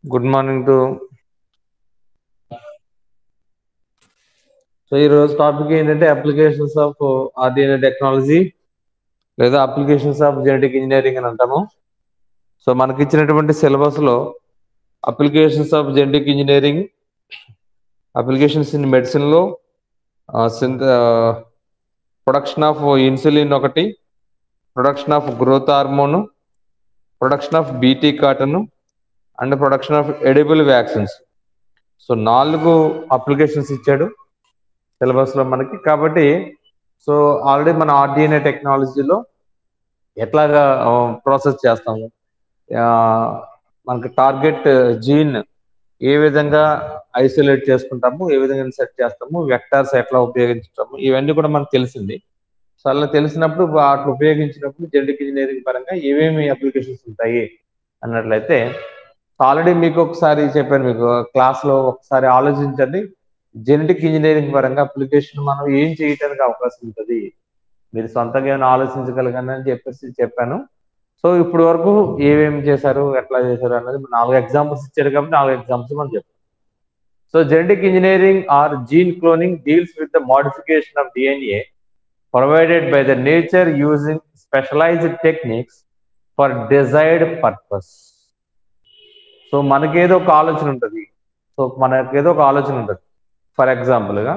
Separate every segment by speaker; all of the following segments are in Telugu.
Speaker 1: గుడ్ మార్నింగ్ టు సో ఈరోజు టాపిక్ ఏంటంటే అప్లికేషన్స్ ఆఫ్ ఆర్డినరీ టెక్నాలజీ లేదా అప్లికేషన్స్ ఆఫ్ జెనెటిక్ ఇంజనీరింగ్ అని అంటాము సో మనకి ఇచ్చినటువంటి సిలబస్ లో applications of genetic engineering applications in medicine లో ప్రొడక్షన్ ఆఫ్ ఇన్సులిన్ ఒకటి production of growth hormone production of BT cotton and production of edible vaccines so నాలుగు అప్లికేషన్స్ ఇచ్చాడు సిలబస్ లో మనకి కాబట్టి సో ఆల్రెడీ మన ఆర్డిఎన్ఏ టెక్నాలజీలో ఎట్లాగా ప్రాసెస్ చేస్తాము ఆ, మనకి టార్గెట్ జీన్ ఏ విధంగా ఐసోలేట్ చేసుకుంటాము ఏ విధంగా సెట్ చేస్తాము వెక్టార్స్ ఎట్లా ఉపయోగించుతాము ఇవన్నీ కూడా మనకు తెలిసింది సో అలా తెలిసినప్పుడు వాటిని ఉపయోగించినప్పుడు జెనెటిక్ ఇంజనీరింగ్ పరంగా ఏమేమి అప్లికేషన్స్ ఉంటాయి అన్నట్లయితే ఆల్రెడీ మీకు ఒకసారి చెప్పాను మీకు క్లాస్ లో ఒకసారి ఆలోచించండి జెనెటిక్ ఇంజనీరింగ్ పరంగా అప్లికేషన్ మనం ఏం చేయడానికి అవకాశం ఉంటుంది మీరు సొంతంగా ఏమైనా ఆలోచించగలగని అని చెప్పేసి చెప్పాను సో ఇప్పుడు వరకు ఏమేమి చేశారు ఎట్లా చేశారు అన్నది నాలుగు ఎగ్జాంపుల్స్ ఇచ్చారు కాబట్టి నాలుగు ఎగ్జాంపుల్స్ మనం చెప్తాం so genetic engineering or gene cloning deals with the modification of DNA provided by the nature using specialised techniques for desired purpose so మనకేదో ఒక ఆలోచన ఉంటుంది సో మనకేదో ఒక ఆలోచన ఉంటుంది ఫర్ ఎగ్జాంపుల్గా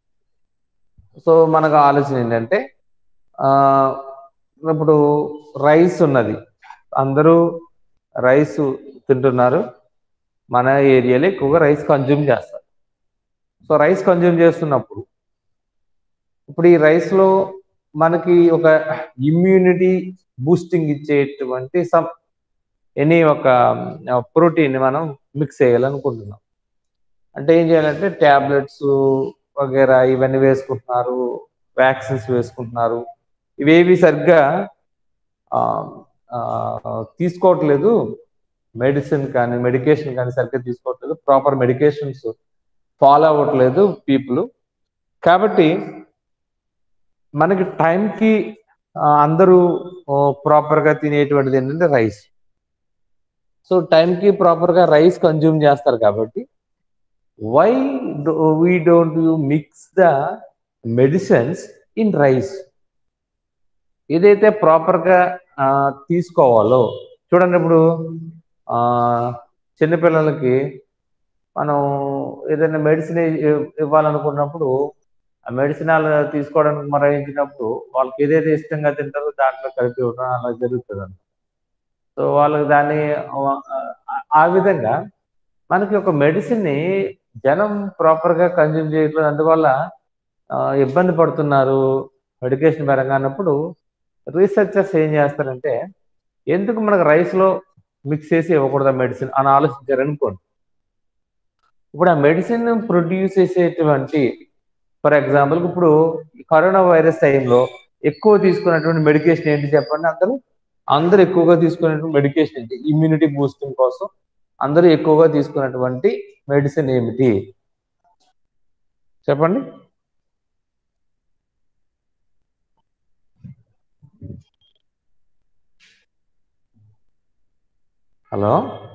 Speaker 1: సో మనకు ఆలోచన ఏంటంటే ఆ, ఇప్పుడు రైస్ ఉన్నది అందరూ రైస్ తింటున్నారు మన ఏరియాలో ఎక్కువగా రైస్ కన్జ్యూమ్ చేస్తారు సో రైస్ కన్జ్యూమ్ చేస్తున్నప్పుడు ఇప్పుడు ఈ రైస్ లో మనకి ఒక ఇమ్యూనిటీ బూస్టింగ్ ఇచ్చేటువంటి సమ్ ఎనీ ఒక ప్రోటీన్ మనం మిక్స్ చేయాలనుకుంటున్నాం అంటే ఏం చేయాలంటే ట్యాబ్లెట్స్ వగేరా ఇవన్నీ వేసుకుంటున్నారు వ్యాక్సిన్స్ వేసుకుంటున్నారు ఇవేవి సరిగ్గా ఆ, ఆ, తీసుకోవట్లేదు మెడిసిన్ కానీ మెడికేషన్ కానీ సరిగ్గా తీసుకోవట్లేదు ప్రాపర్ మెడికేషన్స్ ఫాలో అవ్వట్లేదు పీపుల్ కాబట్టి మనకి టైంకి అందరూ ప్రాపర్గా తినేటువంటిది ఏంటంటే రైస్ సో టైంకి ప్రాపర్గా రైస్ కన్జ్యూమ్ చేస్తారు కాబట్టి why we don't you mix the medicines in rice ఏదైతే ప్రాపర్గా తీసుకోవాలో చూడండి ఇప్పుడు ఆ, చిన్నపిల్లలకి మనం ఏదైనా మెడిసిన్ ఇవ్వాలనుకున్నప్పుడు ఆ మెడిసిన్ అలా తీసుకోవడానికి మరయించినప్పుడు వాళ్ళకి ఏదైతే ఇష్టంగా తింటారో దాంట్లో కలిపి ఇవ్వడం అలా జరుగుతుంది అన్నమాట. సో వాళ్ళకి దాన్ని ఆ- ఆ విధంగా మనకి ఒక మెడిసిన్ ని జనం ప్రాపర్ గా కన్జ్యూమ్ చేయట్లేదు అందువల్ల ఆ, ఇబ్బంది పడుతున్నారు మెడికేషన్ పరంగా అన్నప్పుడు రీసెర్చర్స్ ఏం చేస్తారంటే ఎందుకు మనకు రైస్ లో మిక్స్ చేసి ఇవ్వకూడదు మెడిసిన్ అని ఆలోచించారు అనుకోండి ఇప్పుడు ఆ మెడిసిన్ ప్రొడ్యూస్ చేసేటువంటి ఫర్ ఎగ్జాంపుల్ ఇప్పుడు ఈ కరోనా వైరస్ టైంలో ఎక్కువ తీసుకున్నటువంటి మెడికేషన్ ఏంటి చెప్పండి అందరూ అందరూ ఎక్కువగా తీసుకునేటువంటి మెడికేషన్ ఏంటి ఇమ్యూనిటీ బూస్టింగ్ కోసం అందరూ ఎక్కువగా తీసుకున్నటువంటి మెడిసిన్ ఏమిటి చెప్పండి హలో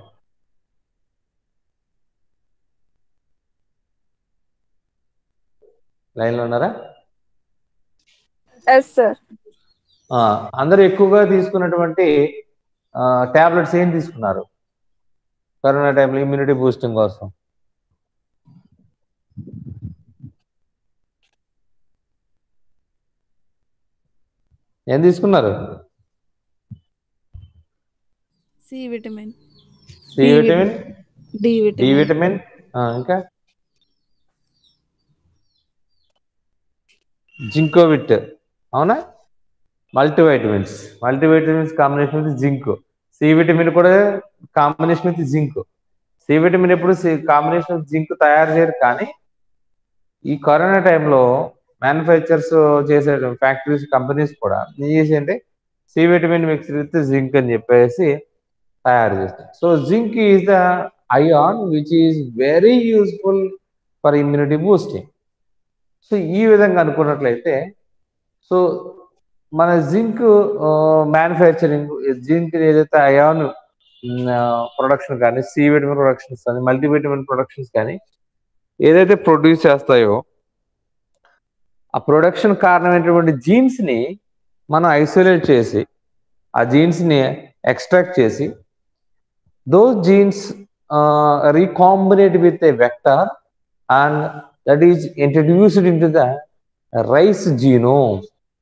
Speaker 1: లైన్లో ఉన్నారా
Speaker 2: ఎస్ సార్
Speaker 1: ఆ, అందరూ ఎక్కువగా తీసుకున్నటువంటి టాబ్లెట్స్ ఏం తీసుకున్నారు కరోనా టైంలో ఇమ్యూనిటీ బూస్టింగ్ కోసం ఏం తీసుకున్నారు
Speaker 3: C vitamin
Speaker 1: C vitamin
Speaker 3: D
Speaker 1: D
Speaker 3: vitamin
Speaker 1: vitamin ఆ, ఇంకా జింకోవిట్ అవునా multivitamins multivitamins combination with zinc C vitamin కూడా combination with zinc C vitamin ఎప్పుడు కాంబినేషన్ విత్ జింక్ తయారు చేయరు కానీ ఈ కరోనా టైంలో మ్యానుఫ్యాక్చర్స్ చేసే ఫ్యాక్టరీస్ కంపెనీస్ కూడా ఏం చేసి అంటే C vitamin mix with zinc అని చెప్పేసి తయారు చేస్తాయి so zinc is the ion which is very useful for immunity boosting so ఈ విధంగా అనుకున్నట్లయితే సో మన జింక్ మ్యానుఫ్యాక్చరింగ్ జింక్ ఏదైతే అయాన్ ప్రొడక్షన్ కానీ సి విటమిన్ ప్రొడక్షన్స్ కానీ మల్టీవిటమిన్ ప్రొడక్షన్స్ కానీ ఏదైతే ప్రొడ్యూస్ చేస్తాయో ఆ ప్రొడక్షన్ కారణమైనటువంటి జీన్స్ ని మనం ఐసోలేట్ చేసి ఆ జీన్స్ ని ఎక్స్ట్రాక్ట్ చేసి those genes recombinate with a vector and that is introduced into the rice genome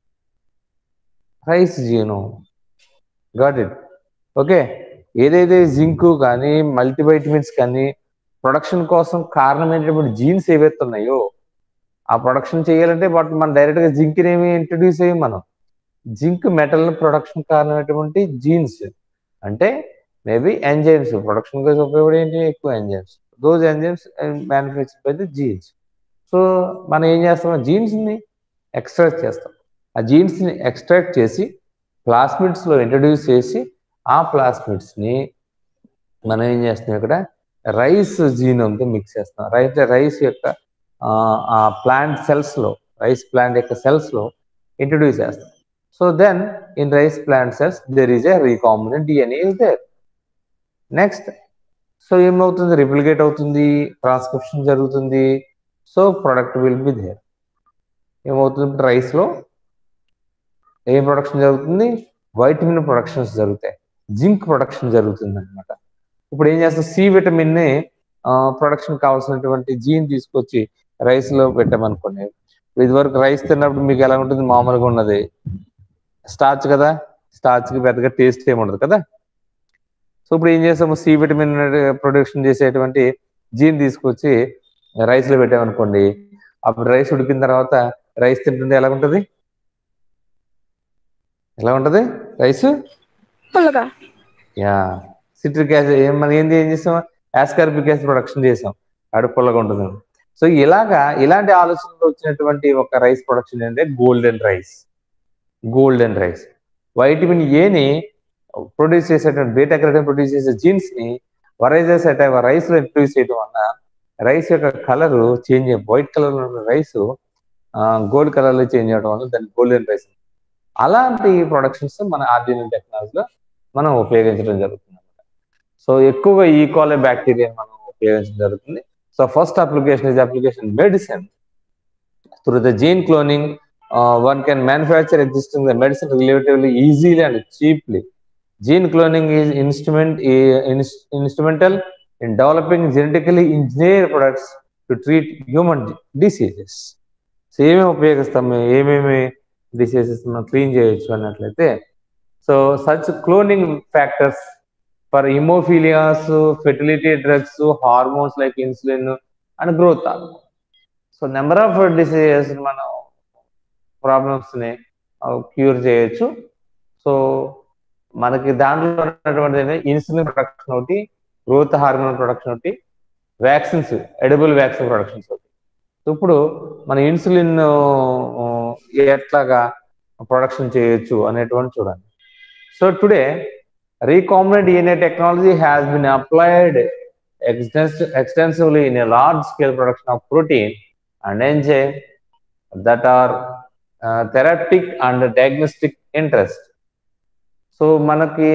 Speaker 1: rice genome got it okay ఏదైతే జింక్ కానీ మల్టీవైటమిన్స్ కానీ ప్రొడక్షన్ కోసం కారణమైనటువంటి జీన్స్ ఏవైతే ఉన్నాయో ఆ ప్రొడక్షన్ చేయాలంటే బట్ మనం డైరెక్ట్ గా జింక్ ఏమి ఇంట్రడ్యూస్ అయ్యి మనం జింక్ మెటల్ ప్రొడక్షన్ కారణమైనటువంటి జీన్స్ అంటే మేబీ ఎంజైమ్స్ ప్రొడక్షన్ కోసం ఉపయోగపడే ఏంటి ఎక్కువ enzymes those enzymes manufacture by the genes so మనం ఏం చేస్తాం జీన్స్ ని ఎక్స్ట్రాక్ట్ చేస్తాం ఆ జీన్స్ ని ఎక్స్ట్రాక్ట్ చేసి ప్లాస్మిడ్స్ లో ఇంట్రడ్యూస్ చేసి ఆ ప్లాస్మిడ్స్ ని మనం ఏం చేస్తున్నాం ఇక్కడ రైస్ జీనోమ్తో మిక్స్ చేస్తాం రైస్ రైస్ యొక్క ఆ ప్లాంట్ సెల్స్ లో రైస్ ప్లాంట్ యొక్క సెల్స్ లో ఇంట్రడ్యూస్ చేస్తాం so then in rice plant cells there is a recombinant DNA is there next so ఏమవుతుంది రిప్లికేట్ అవుతుంది ట్రాన్స్క్రిప్షన్ జరుగుతుంది so product will be there ఏమవుతుంది రైస్ లో ఏం ప్రొడక్షన్ జరుగుతుంది వైటమిన్ ప్రొడక్షన్స్ జరుగుతాయి జింక్ ప్రొడక్షన్ జరుగుతుంది అనమాట ఇప్పుడు ఏం చేస్తాం సి విటమిన్ ని ప్రొడక్షన్ కావాల్సినటువంటి జీన్ తీసుకొచ్చి రైస్ లో పెట్టామనుకోండి ఇదివరకు రైస్ తిన్నప్పుడు మీకు ఎలా ఉంటుంది మామూలుగా ఉన్నది స్టార్చ్ కదా స్టార్చ్ కి పెద్దగా టేస్ట్ ఏముండదు కదా సో ఇప్పుడు ఏం చేస్తాము సి విటమిన్ ప్రొడక్షన్ చేసేటువంటి జీన్ తీసుకొచ్చి రైస్ లో పెట్టామనుకోండి అప్పుడు రైస్ ఉడికిన తర్వాత రైస్ తింటుంటే ఎలా ఉంటుంది ఎలా ఉంటది రైస్
Speaker 2: పుల్లగా
Speaker 1: యా సిట్రిక్ యాసిడ్ ఏం మనం ఏంది ఏం చేస్తాం యాస్కార్బిక్ యాసిడ్ ప్రొడక్షన్ చేసాం అడుపుల్లగా ఉంటుంది సో ఇలాగా ఇలాంటి ఆలోచనలు వచ్చినటువంటి ఒక రైస్ ప్రొడక్షన్ ఏంటంటే golden rice golden rice vitamin ఏని ప్రొడ్యూస్ చేసేటువంటి బీటా కెరటిన్ ప్రొడ్యూస్ చేసే జీన్స్ ని వరైజెస్ అట్ రైస్ లో ఇంట్రడ్యూస్ చేయడం వల్ల రైస్ యొక్క కలర్ చేంజ్ వైట్ కలర్ లో ఉన్న రైస్ గోల్డ్ కలర్ లో చేంజ్ అవడం వల్ల దాన్ని గోల్డెన్ రైస్ అలాంటి ప్రొడక్షన్స్ మన ఆర్డినల్ టెక్నాలజీలో మనం ఉపయోగించడం జరుగుతుంది అనమాట సో ఎక్కువగా ఈ కాలే బ్యాక్టీరియా మనం ఉపయోగించడం జరుగుతుంది so first application is application medicine through the gene cloning one can manufacture existing the medicine relatively easily and cheaply gene cloning is instrument instrumental in developing genetically engineer products to treat human diseases so ఏమేమి ఉపయోగిస్తాం ఏమేమి డిసీజెస్ మనం క్లీన్ చేయొచ్చు అన్నట్లయితే so such cloning factors for haemophilias fertility drugs hormones like insulin and growth so number of diseases మనం ప్రాబ్లమ్స్ ని క్యూర్ చేయొచ్చు సో మనకి దాంట్లో ఉన్నటువంటి ఇన్సులిన్ ప్రొడక్షన్ ఒకటి గ్రోత్ హార్మోన్ ప్రొడక్షన్ ఒకటి వ్యాక్సిన్స్ ఎడబుల్ వ్యాక్సిన్ ప్రొడక్షన్స్ ఒకటి ఇప్పుడు మన ఇన్సులిన్ ఎట్లాగా ప్రొడక్షన్ చేయొచ్చు అనేటువంటి చూడండి so today recombinant DNA technology has been applied extens- extensively in a large scale production of protein and enzyme that are uh, therapeutic and diagnostic interest. So మనకి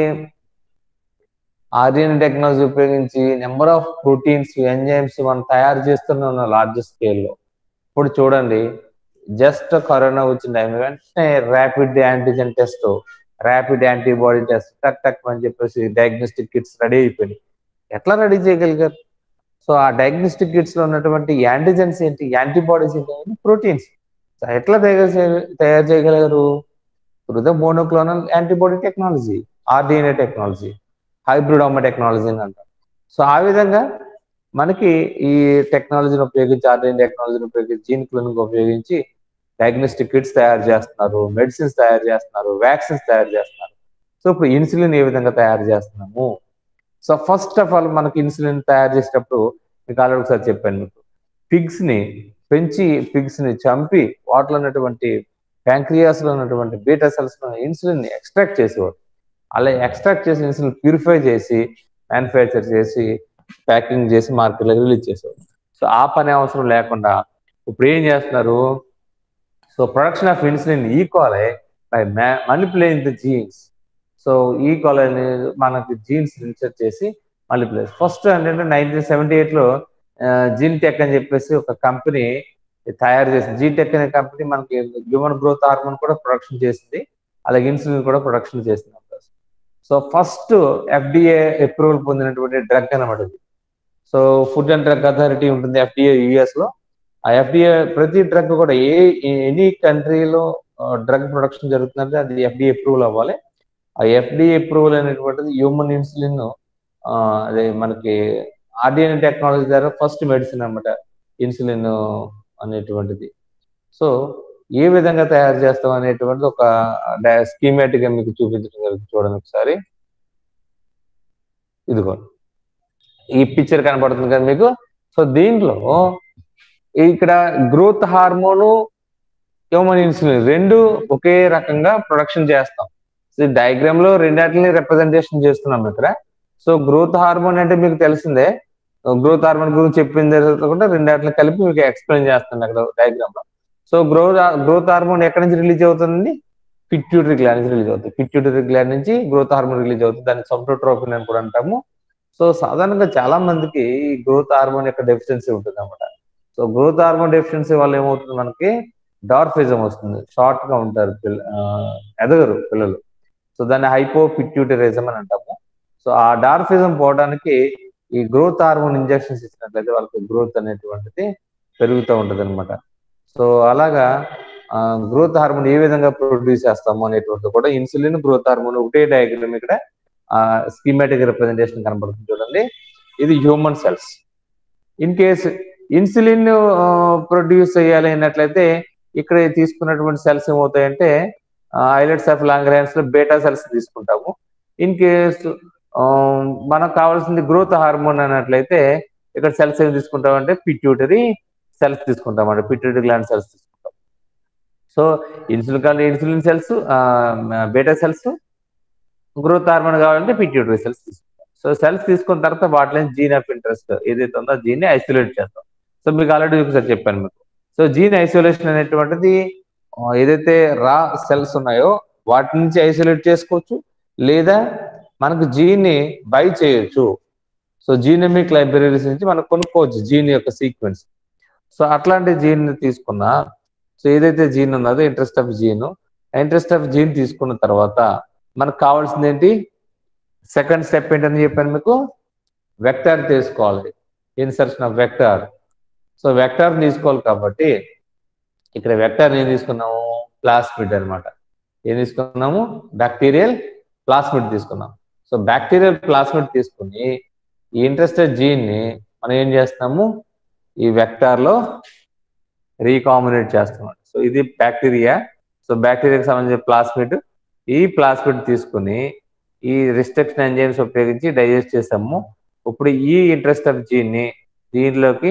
Speaker 1: ఆర్యన్ టెక్నాలజీ ఉపయోగించి నెంబర్ ఆఫ్ ప్రోటీన్స్ ఎంజైమ్స్ మనం తయారు చేస్తున్నాం లార్జ్ స్కేల్లో ఇప్పుడు చూడండి జస్ట్ కరోనా వచ్చిన టైం వెంటనే rapid antigen test rapid antibody test టక్ టక్ అని చెప్పేసి డయాగ్నోస్టిక్ కిట్స్ రెడీ అయిపోయినాయి ఎట్లా రెడీ చేయగలిగారు సో ఆ డయాగ్నోస్టిక్ కిట్స్ లో ఉన్నటువంటి యాంటీజెన్స్ ఏంటి యాంటీబాడీస్ ఏంటి ప్రోటీన్స్ ఎట్లా తయారు చేయ- తయారు చేయగలిగారు through the monoclonal antibody technology rDNA technology hybridoma technology అని అంటారు సో ఆ విధంగా మనకి ఈ టెక్నాలజీని ఉపయోగించి ఆర్డిఎన్ టెక్నాలజీని ఉపయోగించి జీన్ క్లోనింగ్ ఉపయోగించి డయాగ్నోస్టిక్ కిట్స్ తయారు చేస్తున్నారు మెడిసిన్స్ తయారు చేస్తున్నారు వ్యాక్సిన్స్ తయారు చేస్తున్నారు సో ఇప్పుడు ఇన్సులిన్ ఏ విధంగా తయారు చేస్తున్నాము సో ఫస్ట్ ఆఫ్ ఆల్ మనకి ఇన్సులిన్ తయారు చేసేటప్పుడు మీకు ఆల్రెడీ ఒకసారి చెప్పాను మీకు పిగ్స్ ని పెంచి పిగ్స్ ని చంపి వాటిలో ఉన్నటువంటి ప్యాంక్రియాస్ లో ఉన్నటువంటి బీటా సెల్స్ లో ఇన్సులిన్ ని ఎక్స్ట్రాక్ట్ చేసేవారు అలా ఎక్స్ట్రాక్ట్ చేసిన ఇన్సులిన్ ప్యూరిఫై చేసి మ్యానుఫ్యాక్చర్ చేసి ప్యాకింగ్ చేసి మార్కెట్లో రిలీజ్ చేసేవారు సో ఆ పని అవసరం లేకుండా ఇప్పుడు ఏం చేస్తున్నారు so production of insulin equal by manipulating the genes so
Speaker 2: so ఈ కాలనీ మనకి జీన్స్ రీసెర్చ్ చేసి మల్టీప్లైస్ ఫస్ట్ ఏంటంటే నైన్టీన్ సెవెంటీ ఎయిట్లో జీన్ టెక్ అని చెప్పేసి ఒక కంపెనీ తయారు చేసింది జీ టెక్ అనే కంపెనీ మనకి హ్యూమన్ గ్రోత్ హార్మోన్ కూడా ప్రొడక్షన్ చేసింది అలాగే ఇన్సులిన్ కూడా ప్రొడక్షన్ చేసింది సో ఫస్ట్ ఎఫ్డిఏ అప్రూవల్ పొందినటువంటి డ్రగ్ అనమాట ఇది so food and drug authority ఉంటుంది ఎఫ్డిఏ యుఎస్ లో ఆ ఎఫ్డిఏ ప్రతి డ్రగ్ కూడా ఏ ఎనీ కంట్రీలో డ్రగ్ ప్రొడక్షన్ జరుగుతుందంటే అది ఎఫ్డిఏ అప్రూవల్ అవ్వాలి ఆ ఎఫ్డిఏ అప్రూవల్ అనేటువంటిది హ్యూమన్ ఇన్సులిన్ అదే మనకి ఆర్డిఎన్ టెక్నాలజీ ద్వారా ఫస్ట్ మెడిసిన్ అనమాట ఇన్సులిన్ అనేటువంటిది సో ఏ విధంగా తయారు చేస్తాం అనేటువంటిది ఒక స్కీమాటిక్ గా మీకు చూపించడం జరుగుతుంది చూడండి ఒకసారి ఇదిగో ఈ పిక్చర్ కనపడుతుంది కదా మీకు సో దీంట్లో ఇక్కడ గ్రోత్ హార్మోను హ్యూమన్ ఇన్సులిన్ రెండు ఒకే రకంగా ప్రొడక్షన్ చేస్తాం సో ఈ డయాగ్రామ్ లో రెండాటిని రిప్రజెంటేషన్ చేస్తున్నాం ఇక్కడ సో గ్రోత్ హార్మోన్ అంటే మీకు తెలిసిందే గ్రోత్ హార్మోన్ గురించి చెప్పిన తర్వాత కూడా రెండాటిని కలిపి మీకు ఎక్స్ప్లెయిన్ చేస్తాను అక్కడ డయాగ్రామ్ లో సో గ్రోత్ గ్రోత్ హార్మోన్ ఎక్కడి నుంచి రిలీజ్ అవుతుంది పిట్యూటరీ గ్లాండ్ నుంచి రిలీజ్ అవుతుంది పిట్యూటరీ గ్లాండ్ నుంచి గ్రోత్ హార్మోన్ రిలీజ్ అవుతుంది దాన్ని సొంటోట్రోపిన్ అని కూడా అంటాము సో సాధారణంగా చాలా మందికి ఈ గ్రోత్ హార్మోన్ యొక్క డెఫిషియన్సీ ఉంటుంది అనమాట సో గ్రోత్ హార్మోన్ డెఫిషియన్సీ వల్ల ఏమవుతుంది మనకి డార్ఫిజం వస్తుంది షార్ట్ గా ఉంటారు పిల్ల ఎదగరు పిల్లలు సో దాన్ని హైపో పిట్యూటరిజం అని అంటాము సో ఆ డార్ఫిజం పోవడానికి ఈ గ్రోత్ హార్మోన్ ఇంజెక్షన్స్ ఇచ్చినట్లయితే వాళ్ళకి గ్రోత్ అనేటువంటిది పెరుగుతూ ఉంటుంది అనమాట సో అలాగా గ్రోత్ హార్మోన్ ఏ విధంగా ప్రొడ్యూస్ చేస్తాము అనేటువంటి కూడా ఇన్సులిన్ గ్రోత్ హార్మోన్ ఒకటే డయాగ్రామ్ ఇక్కడ స్కీమాటిక్ రిప్రజెంటేషన్ కనబడుతుంది చూడండి ఇది human cells in case insulin produce చేయాలి అన్నట్లయితే ఇక్కడ తీసుకున్నటువంటి సెల్స్ ఏమవుతాయంటే ఐలెట్స్ ఆఫ్ లాంగ్ ర్యాన్స్ లో బేటా సెల్స్ తీసుకుంటాము ఇన్ కేస్ మనకు కావాల్సింది గ్రోత్ హార్మోన్ అన్నట్లయితే ఇక్కడ సెల్స్ ఏం తీసుకుంటామంటే పిట్యూటరీ సెల్స్ తీసుకుంటామండి పిట్యూటరీ గ్లాండ్ సెల్స్ తీసుకుంటాం సో ఇన్సులిన్ కావాలి insulin cells beta cells growth hormone కావాలంటే పిట్యూటరీ సెల్స్ తీసుకుంటాం సో సెల్స్ తీసుకున్న తర్వాత వాటిలో జీన్ ఆఫ్ ఇంట్రెస్ట్ ఏదైతే ఉందో జీన్ ని ఐసోలేట్ చేస్తాం సో మీకు ఆల్రెడీ ఒకసారి చెప్పాను మీకు సో జీన్ ఐసోలేషన్ అనేటువంటిది ఏదైతే రా సెల్స్ ఉన్నాయో వాటి నుంచి ఐసోలేట్ చేసుకోవచ్చు లేదా మనకు జీన్ ని బై చేయొచ్చు సో జీనమిక్ లైబ్రరీస్ నుంచి మనం కొనుక్కోవచ్చు జీన్ యొక్క సీక్వెన్స్ సో అట్లాంటి జీన్ తీసుకున్నా సో ఏదైతే జీన్ ఉన్నదో interest of gene interest of gene తీసుకున్న తర్వాత మనకు కావాల్సింది ఏంటి సెకండ్ స్టెప్ ఏంటని చెప్పాను మీకు వెక్టార్ తీసుకోవాలి insertion of vector so vector తీసుకోవాలి కాబట్టి ఇక్కడ వెక్టార్ ఏం తీసుకున్నాము ప్లాస్మిడ్ అనమాట ఏం తీసుకున్నాము బ్యాక్టీరియల్ ప్లాస్మిడ్ తీసుకున్నాం సో బ్యాక్టీరియల్ ప్లాస్మిడ్ తీసుకుని ఈ ఇంట్రెస్టెడ్ జీన్ ని మనం ఏం చేస్తున్నాము ఈ వెక్టార్ లో రీకాంబినేట్ చేస్తున్నాం సో ఇది బ్యాక్టీరియా సో బ్యాక్టీరియాకి సంబంధించిన ప్లాస్మిడ్ ఈ ప్లాస్మిడ్ తీసుకుని ఈ రిస్ట్రిక్షన్ ఎంజైమ్స్ ఉపయోగించి డైజెస్ట్ చేసాము ఇప్పుడు ఈ ఇంట్రెస్ట్ ఆఫ్ జీన్ ని దీనిలోకి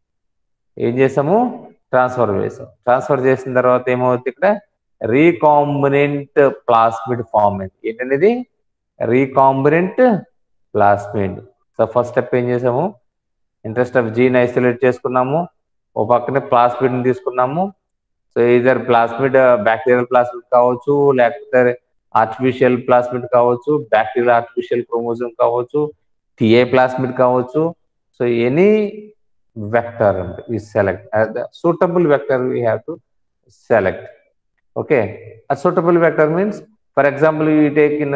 Speaker 2: ఏం చేసాము ట్రాన్స్ఫర్ చేసాం ట్రాన్స్ఫర్ చేసిన తర్వాత ఏమవుతుంది ఇక్కడ రీకాంబినెంట్ ప్లాస్మిడ్ ఫామ్ అయింది ఏంటనేది recombinant plasmid so first step ఏం చేసాము ఇంట్రెస్ట్ ఆఫ్ జీన్ ఐసోలేట్ చేసుకున్నాము ఓ పక్కనే ప్లాస్మిడ్ ని తీసుకున్నాము so either plasmid bacterial plasmid కావచ్చు లేకపోతే ఆర్టిఫిషియల్ ప్లాస్మిడ్ కావచ్చు బ్యాక్టీరియల్ ఆర్టిఫిషియల్ క్రోమోజోమ్ కావచ్చు టిఏ ప్లాస్మిడ్ కావచ్చు సో ఎనీ వెక్టర్ ఈ select suitable vector we have to select okay ఆ suitable vector means for example you take in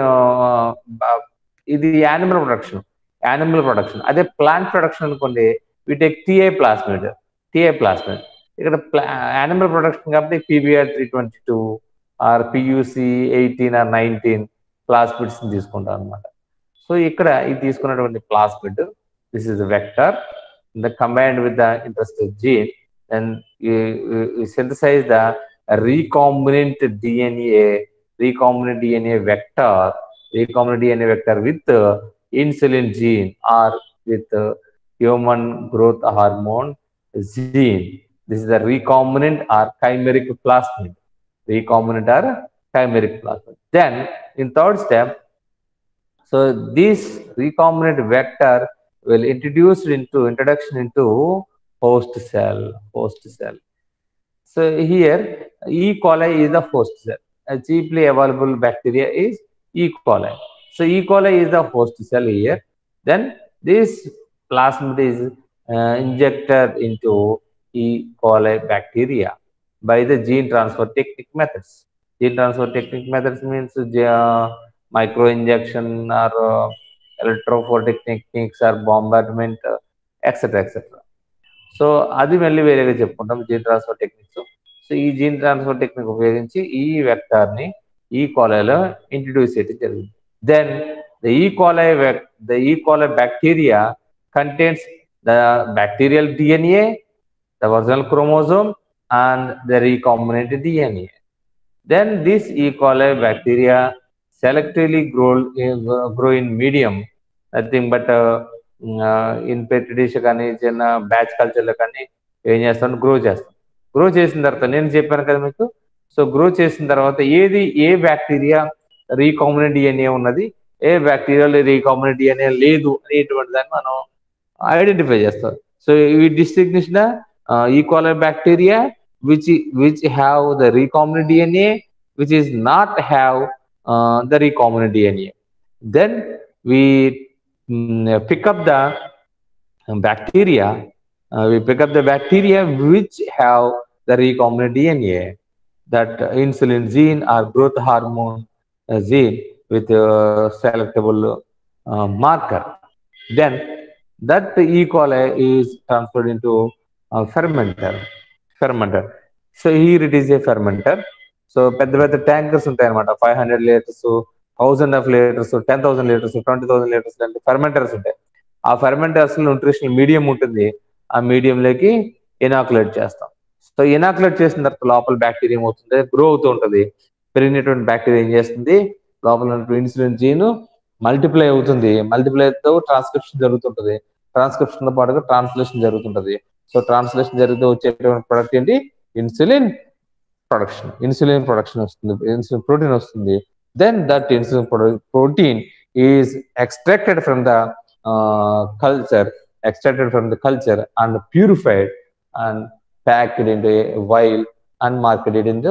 Speaker 2: ఇది యానిమల్ ప్రొడక్షన్ యానిమల్ ప్రొడక్షన్ అదే ప్లాంట్ ప్రొడక్షన్ అనుకోండి we take Ti plasmid Ti plasmid ఇక్కడ యానిమల్ ప్రొడక్షన్ కాబట్టి pBR three twenty two or pUC eighteen or nineteen plasmids తీసుకుంటాం అనమాట సో ఇక్కడ ఇది తీసుకున్నటువంటి plasmid this is vector the combined with the interested gene and you, you, you synthesize the recombinant DNA, recombinant DNA vector, recombinant DNA vector with uh, insulin gene or with uh, human growth hormone gene. This is the recombinant or chimeric plasmid. Recombinant or chimeric plasmid. Then in third step, so this recombinant vector will introduce into introduction into host cell host cell so here e coli is the host cell a cheaply available bacteria is E. coli. So E. coli is the host cell here. Then this plasmid is uh, injected into E. coli bacteria by the gene transfer technique methods. Gene transfer technique methods means uh, micro injection or uh, electrophoretic techniques or bombardment, uh, etc. etc. So అది మళ్ళీ వేరేగా చెప్పుకుంటాం జీన్ ట్రాన్స్ఫర్ టెక్నిక్స్ సో ఈ జీన్ ట్రాన్స్ఫర్ టెక్నిక్ ఉపయోగించి ఈ వెక్టార్ని ఈ కోలైలో ఇంట్రడ్యూస్ చేయడం జరిగింది then the E coli the E coli bacteria contains the bacterial DNA the original chromosome and the recombinant DNA then this E. coli bacteria selectively grow, uh, grow in medium, nothing but uh, uh, in petri dish కానీ చిన్న బ్యాచ్ కల్చర్లో కానీ ఏం చేస్తాను గ్రో చేస్తాం గ్రో చేసిన తర్వాత నేను చెప్పాను కదా మీకు సో గ్రో చేసిన తర్వాత ఏది ఏ బ్యాక్టీరియా రీకాంబినెంట్ డిఎన్ఏ ఉన్నది ఏ బ్యాక్టీరియాలో రీకాంబినెంట్ డిఎన్ఏ లేదు అనేటువంటి దాన్ని మనం ఐడెంటిఫై చేస్తాం సో ఈ distinction equal bacteria which which have the recombinant DNA, which is not have uh, the recombinant DNA. Then we mm, pick up the bacteria. uh, we pick up the bacteria which have the recombinant DNA, that uh, insulin gene or growth hormone uh, gene with uh, selectable uh, marker. Then that E. coli is transferred into a fermenter. Fermenter so here it is a fermenter so పెద్ద పెద్ద ట్యాంకర్స్ ఉంటాయి అనమాట five hundred litres thousand of litres ten thousand litres twenty thousand litres లాంటి ఫెర్మెంటర్స్ ఉంటాయి ఆ ఫెర్మెంటర్స్ లో న్యూట్రిషనల్ మీడియం ఉంటుంది ఆ మీడియంలోకి ఇనాకులేట్ చేస్తాం సో ఇనాకులేట్ చేసిన తర్వాత లోపల బ్యాక్టీరియా ఏమవుతుంది గ్రో అవుతూ ఉంటుంది పెరిగినటువంటి బ్యాక్టీరియా ఏం చేస్తుంది లోపల ఉన్నటువంటి ఇన్సులిన్ జీన్ మల్టిప్లై అవుతుంది మల్టిప్లై తో ట్రాన్స్క్రిప్షన్ జరుగుతుంటది ట్రాన్స్క్రిప్షన్ తో పాటుగా ట్రాన్స్లేషన్ జరుగుతుంటది సో ట్రాన్స్లేషన్ జరిగితే వచ్చేటువంటి ప్రొడక్ట్ ఏంటి ఇన్సులిన్ ప్రొడక్షన్ ఇన్సులిన్ ప్రొడక్షన్ వస్తుంది ఇన్సులిన్ ప్రోటీన్ వస్తుంది then that insulin protein is extracted from the culture extracted from the culture and purified and packed in vial and marketed in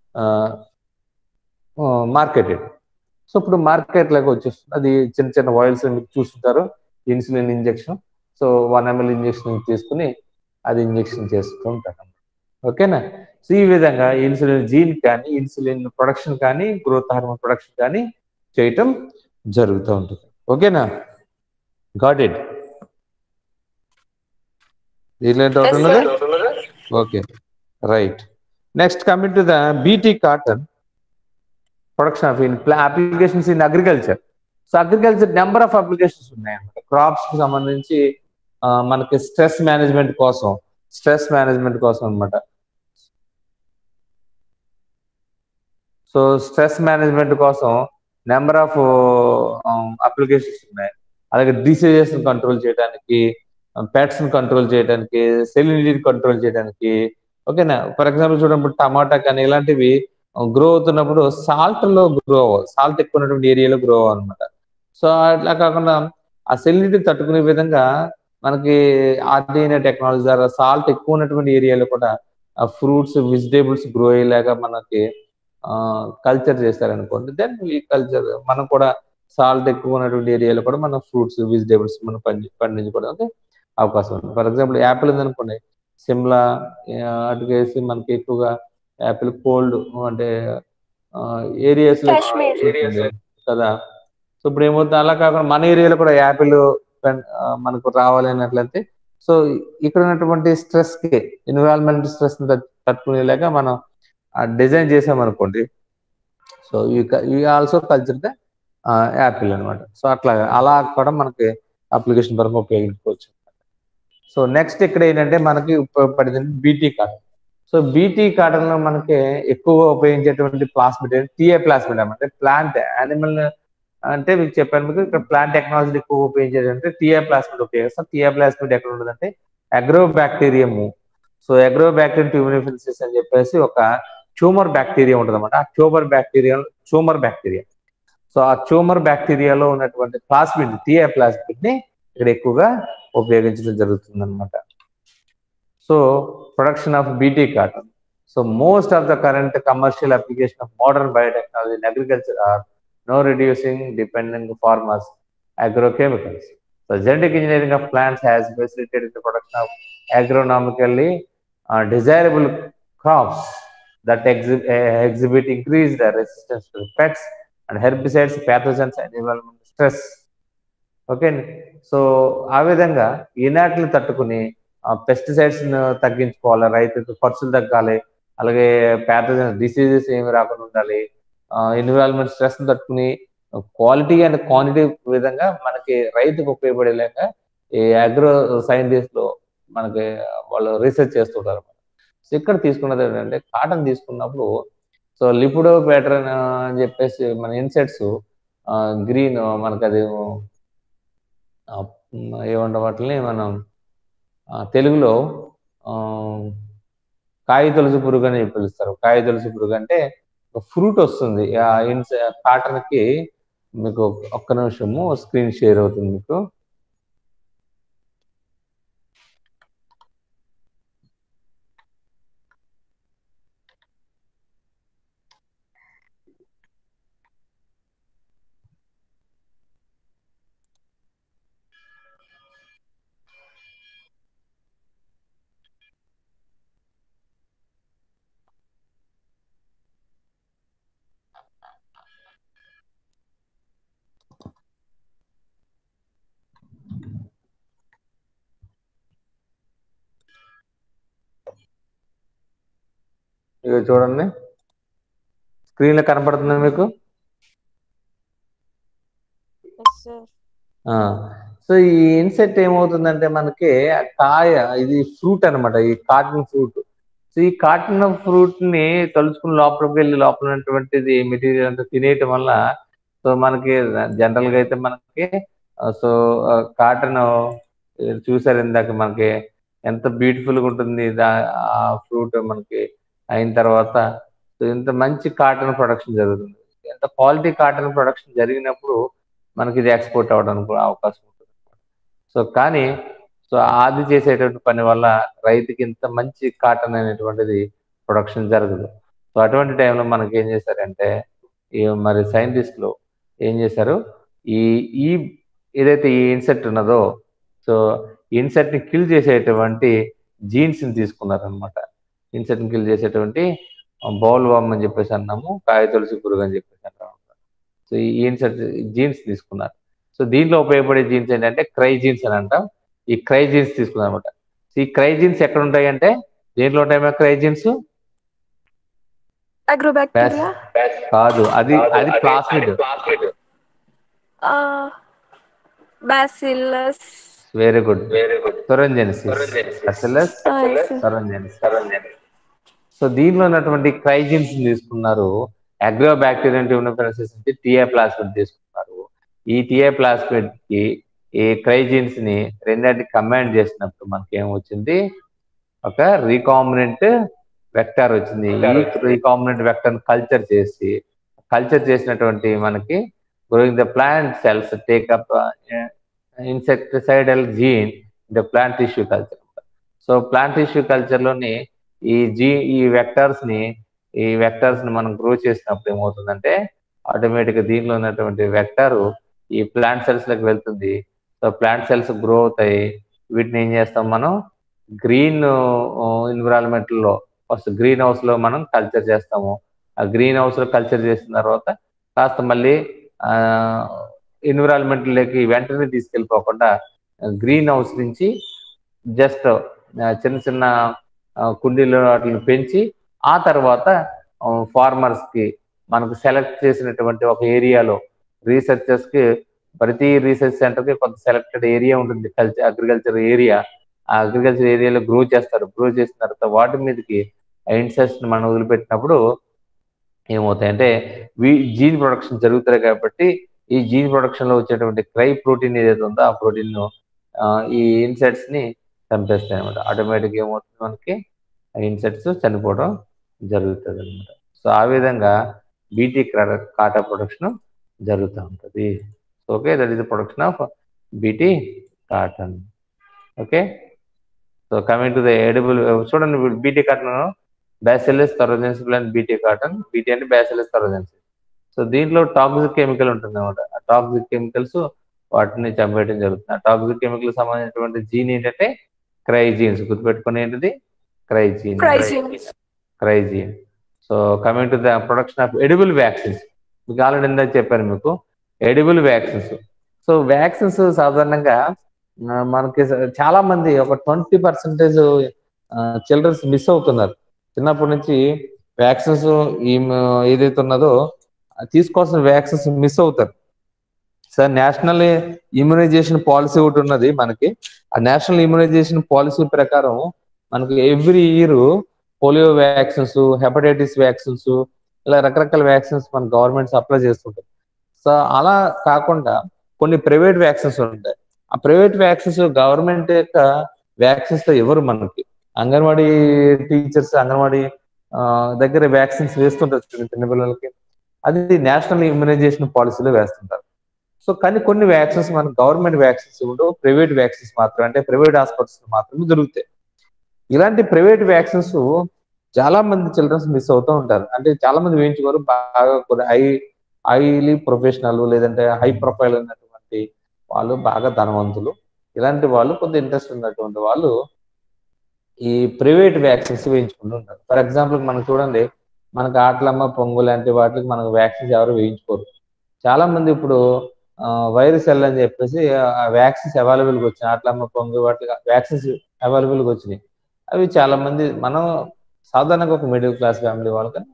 Speaker 2: marketed so ఇప్పుడు మార్కెట్ లాగా వచ్చేస్తుంది అది చిన్న చిన్న ఆయిల్స్ మీరు చూస్తుంటారు insulin injection so one ml injection తీసుకుని అది ఇంజెక్షన్ చేస్తూ ఉంటారు ఓకేనా సో ఈ విధంగా ఇన్సులిన్ జీన్ కానీ ఇన్సులిన్ ప్రొడక్షన్ కానీ గ్రోత్ హార్మోన్ ప్రొడక్షన్ కానీ చేయటం జరుగుతూ ఉంటుంది ఓకేనా గాట్ ఇట్ దీనిలో డౌట్ ఉన్నదా okay right next coming to the BT cotton production of in applications in agriculture so agriculture number of applications ఉన్నాయి అన్నమాట క్రాప్స్ కి సంబంధించి మనకి స్ట్రెస్ మేనేజ్మెంట్ కోసం స్ట్రెస్ మేనేజ్మెంట్ కోసం అనమాట సో స్ట్రెస్ మేనేజ్మెంట్ కోసం నెంబర్ ఆఫ్ అప్లికేషన్స్ ఉన్నాయి అలాగే డిసీజెస్ కంట్రోల్ చేయడానికి పెట్స్ కంట్రోల్ చేయడానికి సెలినిటీ కంట్రోల్ చేయడానికి ఓకేనా ఫర్ ఎగ్జాంపుల్ చూడప్పుడు టమాటా కానీ ఇలాంటివి గ్రో అవుతున్నప్పుడు సాల్ట్ లో గ్రో అవ్వాలి సాల్ట్ ఎక్కువ ఉన్నటువంటి ఏరియాలో గ్రో అవ్వాలన్నమాట సో అట్లా కాకుండా ఆ సెలినిటీ తట్టుకునే విధంగా మనకి ఆర్డిఎన్ఏ టెక్నాలజీ ద్వారా సాల్ట్ ఎక్కువ ఉన్నటువంటి ఏరియాలో కూడా ఆ ఫ్రూట్స్ వెజిటేబుల్స్ గ్రో అయ్యేలాగా మనకి కల్చర్ చేస్తారనుకోండి దెన్ ఈ కల్చర్ మనం కూడా సాల్ట్ ఎక్కువ ఉన్నటువంటి ఏరియాలో కూడా మనం ఫ్రూట్స్ వెజిటేబుల్స్ మనం పండి పండించుకోవడానికి అవకాశం ఉంది ఫర్ ఎగ్జాంపుల్ యాపిల్ ఉందనుకోండి సిమ్లా అటుకేసి మనకి ఎక్కువగా యాపిల్ కోల్డ్ అంటే ఏరియాస్ కదా సో ఇప్పుడు ఏమవుతుంది అలా కాకుండా మన ఏరియాలో కూడా యాపిల్ మనకు రావాలి అన్నట్లయితే సో ఇక్కడ ఉన్నటువంటి స్ట్రెస్ కి ఎన్విరాన్మెంట్ స్ట్రెస్ తట్టుకునేలాగా మనం డిజైన్ చేసామనుకోండి సో ఈ ఆల్సో కల్చర్ ద యాపిల్ అనమాట సో అట్లా అలా కూడా మనకి అప్లికేషన్ పరంగా ఉపయోగించుకోవచ్చు సో నెక్స్ట్ ఇక్కడ ఏంటంటే మనకి ఉపయోగపడింది BT cotton so BT cotton లో మనకి ఎక్కువగా ఉపయోగించేటువంటి ప్లాస్మిడ్ టీఏ ప్లాస్మిడ్ అంటే ప్లాంట్ యానిమల్ అంటే మీకు చెప్పాను మీకు ఇక్కడ ప్లాంట్ టెక్నాలజీ ఎక్కువ ఉపయోగించేది అంటే టీఏ ప్లాస్మిడ్ ఉపయోగిస్తాం టీఏ ప్లాస్మిడ్ ఎక్కడ ఉండదంటే Agrobacterium so Agrobacterium tumefaciens అని చెప్పేసి ఒక ట్యూమర్ బ్యాక్టీరియా ఉంటుంది అనమాట ఆ tumour bacteria tumour bacteria so ఆ ట్యూమర్ బ్యాక్టీరియాలో ఉన్నటువంటి ప్లాస్మిడ్ టీఏ ప్లాస్మిడ్ ని ఇక్కడ ఎక్కువగా ఉపయోగించడం జరుగుతుంది అనమాట so production of BT cotton so most of the current commercial application of modern biotechnology in agriculture are no reducing dependent farmers agrochemicals. So genetic engineering of plants has facilitated the production of agronomically uh, desirable crops that exhi- uh, exhibit increased resistance to pests and herbicides, pathogens, and environmental stress. Okay so ఆ విధంగా ఈనాటిని తట్టుకుని పెస్టిసైడ్స్ తగ్గించుకోవాలి రైతుకు ఖర్చులు తగ్గాలి అలాగే ప్యాథోజన్ డిసీజెస్ ఏమి రాకుండా ఉండాలి ఎన్విరాన్మెంట్ స్ట్రెస్ తట్టుకుని క్వాలిటీ అండ్ క్వాంటిటీ విధంగా మనకి రైతుకు ఉపయోగపడేలాగా ఈ అగ్రో సైంటిస్ట్ లో మనకి వాళ్ళు రీసెర్చ్ చేస్తుంటారు సో ఇక్కడ తీసుకున్నది ఏంటంటే కాటన్ తీసుకున్నప్పుడు సో లిపిడో ప్యాటర్న్ అని చెప్పేసి మన ఇన్సెట్స్ గ్రీన్ మనకు అది ఏమంటాం వాటిని మనం ఆ, తెలుగులో ఆ, కాయ తులసి పురుగు అని పిలుస్తారు కాయ తులసి పురుగు అంటే ఫ్రూట్ వస్తుంది ఆ ఇన్స్ కాటన్ కి మీకు ఒక్క నిమిషము స్క్రీన్ షేర్ అవుతుంది మీకు ఇక చూడండి స్క్రీన్ లో కనపడుతుంది మీకు
Speaker 3: ఎస్ సార్
Speaker 2: ఆ సో ఈ ఇన్సెట్ ఏమవుతుందంటే మనకి ఆ కాయ ఇది ఫ్రూట్ అన్నమాట ఈ కాటన్ ఫ్రూట్ సో ఈ కాటన్ ఫ్రూట్ ని తలుచుకుని లోపలికి వెళ్ళి లోపల ఉన్నటువంటిది మెటీరియల్ అంతా తినేయటం వల్ల సో మనకి జనరల్ గా అయితే మనకి సో కాటన్ చూసారు ఇందాక మనకి ఎంత బ్యూటిఫుల్ గా ఉంటుంది దా- ఆ ఫ్రూట్ మనకి అయిన తర్వాత సో ఇంత మంచి కాటన్ ప్రొడక్షన్ జరుగుతుంది ఎంత క్వాలిటీ కాటన్ ప్రొడక్షన్ జరిగినప్పుడు మనకి ఇది ఎక్స్పోర్ట్ అవ్వడానికి కూడా అవకాశం ఉంటుంది సో కానీ సో అది చేసేటువంటి పని వల్ల రైతుకి ఇంత మంచి కాటన్ అనేటువంటిది ప్రొడక్షన్ జరగదు సో అటువంటి టైంలో మనకి ఏం చేశారంటే ఈ మరి సైంటిస్టులు ఏం చేశారు ఈ ఈ ఏదైతే ఈ ఇన్సెక్ట్ ఉన్నదో సో ఇన్సెక్ట్ ని కిల్ చేసేటువంటి జీన్స్ ని తీసుకున్నారనమాట ఇన్సెక్ట్ ని కిల్ చేసేటువంటి బౌల్ వామ్ అని చెప్పేసి అన్నాము కాయ తులసి పురుగు అని చెప్పేసి అన్నాము సో ఈ ఇన్సెక్ట్ జీన్స్ తీసుకున్నారు సో దీంట్లో ఉపయోగపడే జీన్స్ ఏంటంటే క్రై జీన్స్ అని అంటాం ఈ క్రై జీన్స్ తీసుకున్నారు అనమాట ఈ క్రై జీన్స్ ఎక్కడ ఉంటాయి అంటే దేంట్లో ఉంటాయి క్రై జీన్స్
Speaker 4: అగ్రోబాక్టీరియా
Speaker 2: కాదు అది అది plasmid
Speaker 4: Bacillus
Speaker 2: very good very good thuringiensis Bacillus thuringiensis so దీనిలో ఉన్నటువంటి క్రైజిన్స్ తీసుకున్నారు అగ్రో బ్యాక్టీరియన్ ట్యూనోఫెరసిస్ నుంచి టీఏ ప్లాస్మిడ్ తీసుకున్నారు ఈ టీఏ ప్లాస్మిడ్ కి ఈ క్రైజిన్స్ ని రెండింటి కంబైన్ చేసినప్పుడు మనకి ఏం వచ్చింది ఒక రీకాంబినెంట్ వెక్టార్ వచ్చింది ఈ రీకాంబినెంట్ వెక్టర్ కల్చర్ చేసి కల్చర్ చేసినటువంటి మనకి growing the plant cells take up insecticidal gene the plant tissue culture so plant tissue culture లోని ఈ జీ ఈ వెక్టర్స్ ని ఈ వెక్టర్స్ ని మనం గ్రో చేసినప్పుడు ఏమవుతుందంటే ఆటోమేటిక్ గా దీనిలో ఉన్నటువంటి వెక్టర్ ఈ ప్లాంట్ సెల్స్ లకు వెళ్తుంది సో ప్లాంట్ సెల్స్ గ్రో అవుతాయి వీటిని ఏం చేస్తాం మనం గ్రీన్ ఎన్విరాన్మెంట్ లో ఫస్ట్ గ్రీన్ హౌస్ లో మనం కల్చర్ చేస్తాము ఆ గ్రీన్ హౌస్ లో కల్చర్ చేసిన తర్వాత కాస్త మళ్ళీ ఎన్విరాన్మెంట్ లోకి వెంటనే తీసుకెళ్ళిపోకుండా గ్రీన్ హౌస్ నుంచి జస్ట్ చిన్న చిన్న కుండీలు వాటిని పెంచి ఆ తర్వాత ఫార్మర్స్ కి మనకు సెలెక్ట్ చేసినటువంటి ఒక ఏరియాలో రీసెర్చర్స్ కి ప్రతి రీసెర్చ్ సెంటర్ కి కొంత సెలెక్టెడ్ ఏరియా ఉంటుంది కల్చర్ అగ్రికల్చర్ ఏరియా ఆ అగ్రికల్చర్ ఏరియాలో గ్రో చేస్తారు గ్రో చేసిన తర్వాత వాటి మీదకి ఇన్సెక్ట్స్ మనం వదిలిపెట్టినప్పుడు ఏమవుతాయంటే వీ జీన్ ప్రొడక్షన్ జరుగుతాయి కాబట్టి ఈ జీన్ ప్రొడక్షన్ లో వచ్చేటువంటి క్రై ప్రోటీన్ ఏదైతే ఉందో ఆ ప్రోటీన్ ను ఈ ఇన్సెక్ట్స్ ని చంపేస్తాయి అనమాట ఆటోమేటిక్ ఏమవుతుంది మనకి ఆ ఇన్సెక్ట్స్ చనిపోవడం జరుగుతుంది అనమాట సో ఆ విధంగా బీటీ కాటా ప్రొడక్షన్ జరుగుతూ ఉంటుంది okay that is the production of BT cotton okay so coming to the edible చూడండి BT cotton Bacillus thuringiensis plant BT cotton BT అంటే బ్యాసిలస్ థరోజెన్సిస్ సో దీంట్లో టాక్సిక్ కెమికల్ ఉంటుంది అనమాట ఆ టాక్సిక్ కెమికల్స్ వాటిని చంపేయడం జరుగుతుంది ఆ టాక్సిక్ కెమికల్ సంబంధించినటువంటి జీన్ ఏంటంటే క్రైజీన్స్ గుర్తుపెట్టుకుని ఏంటిది Cry gene
Speaker 4: Crygenes.
Speaker 2: Cry gene so coming to the production of edible vaccines మీకు ఆల్రెడీ ఇందాక చెప్పాను మీకు ఎడిబుల్ వ్యాక్సిన్స్ సో వ్యాక్సిన్స్ సాధారణంగా ఆ, మనకి స- చాలా మంది ఒక ట్వంటీ పర్సెంటేజ్ చిల్డ్రన్స్ మిస్ అవుతున్నారు చిన్నప్పటి నుంచి వ్యాక్సిన్స్ ఈ మ- ఏదైతే ఉన్నదో అది తీసుకోవాల్సిన వ్యాక్సిన్స్ మిస్ అవుతారు సార్ నేషనల్ ఇమ్యునైజేషన్ పాలసీ ఒకటి ఉన్నది మనకి ఆ నేషనల్ ఇమ్యునైజేషన్ పాలసీ ప్రకారం మనకి every year polio vaccines hepatitis vaccines ఇలా రకరకాల వ్యాక్సిన్స్ మన గవర్నమెంట్ సప్లై చేస్తుంటాయి సో అలా కాకుండా కొన్ని ప్రైవేట్ వ్యాక్సిన్స్ ఉంటాయి ఆ ప్రైవేట్ వ్యాక్సిన్స్ గవర్నమెంట్ యొక్క వ్యాక్సిన్స్ తో ఎవరు మనకి అంగన్వాడీ టీచర్స్ అంగన్వాడీ ఆ, దగ్గర వ్యాక్సిన్స్ వేస్తుంటారు చిన్న చిన్న పిల్లలకి అది నేషనల్ ఇమ్యునైజేషన్ పాలసీలో వేస్తుంటారు సో కానీ కొన్ని వ్యాక్సిన్స్ మన గవర్నమెంట్ వ్యాక్సిన్స్ ఉండవు ప్రైవేట్ వ్యాక్సిన్స్ మాత్రమే అంటే ప్రైవేట్ హాస్పిటల్స్ మాత్రమే దొరుకుతాయి ఇలాంటి ప్రైవేట్ వ్యాక్సిన్స్ చాలా మంది చిల్డ్రన్స్ మిస్ అవుతూ ఉంటారు అంటే చాలా మంది వేయించుకోరు బాగా హై హైలీ ప్రొఫెషనల్ లేదంటే హై ప్రొఫైల్ ఉన్నటువంటి వాళ్ళు బాగా ధనవంతులు ఇలాంటి వాళ్ళు కొంత ఇంట్రెస్ట్ ఉన్నటువంటి వాళ్ళు ఈ ప్రైవేట్ వ్యాక్సిన్స్ వేయించుకుంటూ ఉంటారు ఫర్ ఎగ్జాంపుల్ మనం చూడండి మనకు ఆటలమ్మ పొంగు లాంటి వాటికి మనకు వ్యాక్సిన్స్ ఎవరు వేయించుకోరు చాలా మంది ఇప్పుడు వైరస్ ఎల్ అని చెప్పేసి ఆ వ్యాక్సిన్స్ అవైలబుల్గా వచ్చినాయి ఆటలమ్మ పొంగు వాటికి వ్యాక్సిన్స్ అవైలబుల్గా వచ్చినాయి అవి చాలా మంది మనం సాధారణంగా ఒక మిడిల్ క్లాస్ ఫ్యామిలీ వాళ్ళకని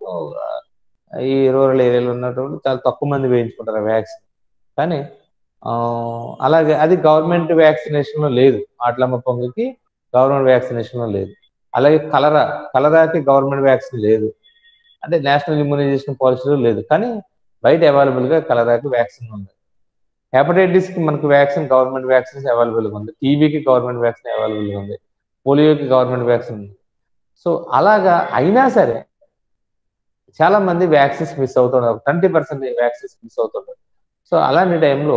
Speaker 2: ఈ రూరల్ ఏరియాలో ఉన్నటువంటి చాలా తక్కువ మంది వేయించుకుంటారు ఆ వ్యాక్సిన్ కానీ ఆ, అలాగే అది గవర్నమెంట్ వ్యాక్సినేషన్ లో లేదు ఆటలమ్మ పొంగుకి గవర్నమెంట్ వ్యాక్సినేషన్ లో లేదు అలాగే కలరా కలరాకి గవర్నమెంట్ వ్యాక్సిన్ లేదు అంటే నేషనల్ ఇమ్యునైజేషన్ పాలసీలో లేదు కానీ బయట అవైలబుల్ గా కలరాకి వ్యాక్సిన్ ఉంది హెపటైటిస్ కి మనకు వ్యాక్సిన్ గవర్నమెంట్ వ్యాక్సిన్స్ అవైలబుల్ గా ఉంది టీబీకి గవర్నమెంట్ వ్యాక్సిన్ అవైలబుల్ గా ఉంది పోలియోకి గవర్నమెంట్ వ్యాక్సిన్ ఉంది సో అలాగా అయినా సరే చాలా మంది వ్యాక్సిన్స్ మిస్ అవుతున్నారు ట్వంటీ పర్సెంట్ వ్యాక్సిన్స్ మిస్ అవుతున్నారు సో అలాంటి టైంలో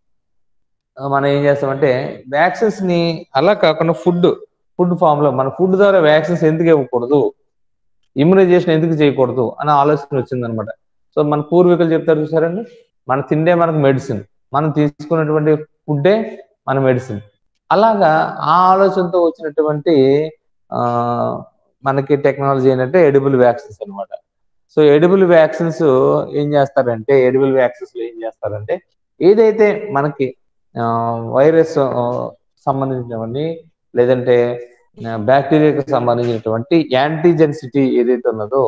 Speaker 2: మనం ఏం చేస్తామంటే వ్యాక్సిన్స్ ని అలా కాకుండా ఫుడ్ ఫుడ్ ఫామ్ లో మన ఫుడ్ ద్వారా వ్యాక్సిన్స్ ఎందుకు ఇవ్వకూడదు ఇమ్యునైజేషన్ ఎందుకు చేయకూడదు అనే ఆలోచన వచ్చిందనమాట సో మన పూర్వీకులు చెప్తారు చూసారండి మన తిండే మనకు మెడిసిన్ మనం తీసుకున్నటువంటి ఫుడ్డే మన మెడిసిన్ అలాగా ఆ ఆలోచనతో వచ్చినటువంటి ఆ మనకి టెక్నాలజీ ఏంటంటే ఎడిబుల్ వ్యాక్సిన్స్ అన్నమాట సో ఎడిబుల్ వ్యాక్సిన్స్ ఏం చేస్తారంటే ఎడిబుల్ వ్యాక్సిన్స్ ఏం చేస్తారంటే ఏదైతే మనకి వైరస్ సంబంధించినవన్నీ లేదంటే బ్యాక్టీరియాకి సంబంధించినటువంటి యాంటీజెన్సిటీ ఏదైతే ఉన్నదో